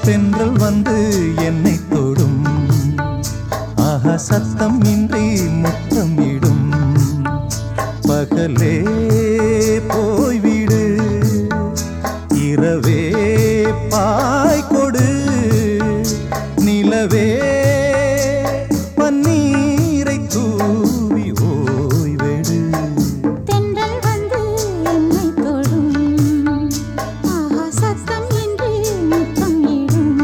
தென்றல் வந்து என்னை தொடும் ஆஹா சத்தம் இன்றி முத்தமிடும் பகலே போய்விடு இரவே பாய் கொடு நிலவே பன்னீரை தூவி ஓய்வெடு தென்றல் வந்து என்னை தொடும் ஆஹா சத்தம் இன்றி முத்தம் இடும்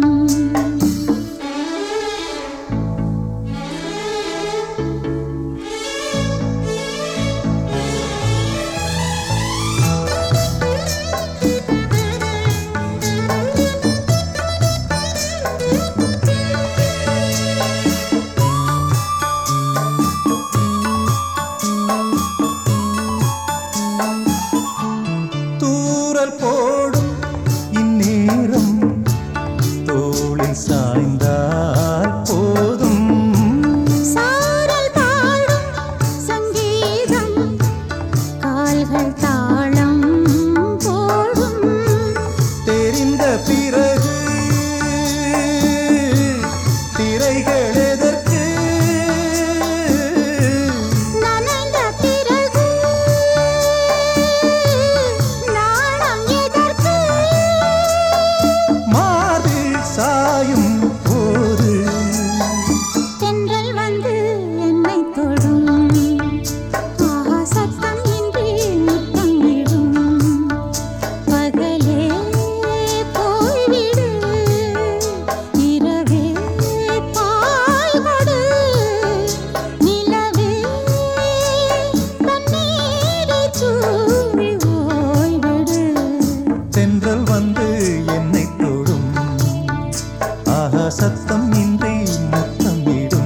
தூரல் போடும் இந்நேரம் தோளில் சாய்ந்தால் போதும் சாரல் பாடும் சங்கீதம் கால்கள் தாளம் போடும் தெரிந்த பிறகு திரைகள் எதற்கு நனைந்த பிறகு நாணம் எதற்கு மார்பில் சாயும் போது தென்றல் வந்து என்னை தொடும் ஆஹா சத்தம் இன்றி முத்தம் இடும் பகலே போய்விடு இரவே பாய் கொடு நிலவே தண்ணீரை தூவி ஓய்விடு தென்றல் வந்து என்னை தொடும் ஆஹா சத்தம் இன்றி முத்தமிடும்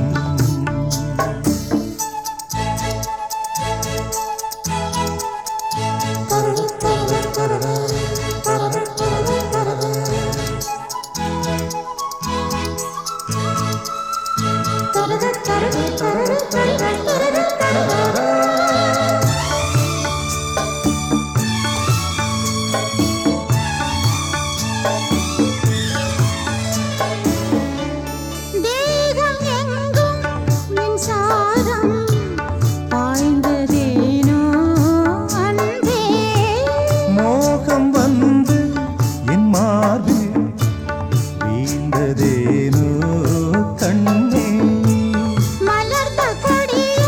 தேகம் எங்கும் மின்சாரம் பாய்ந்ததேனோ அன்பே மோகம் வந்து என் மார்பில் வீழ்ந்ததேனோ கண்ணே மலர்ந்த கொடியோ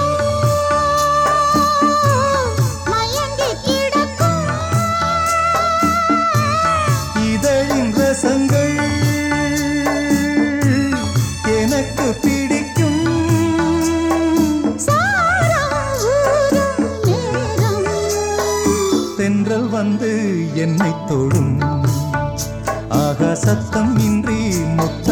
மயங்கி கிடக்கும் இதழின் ரசங்கள் எனக்கு பிடிக்கும் சாரம் ஊறும் நேரம் தென்றல் வந்து என்னை தொடும் ஆகா சத்தம் இன்றி முத்தம்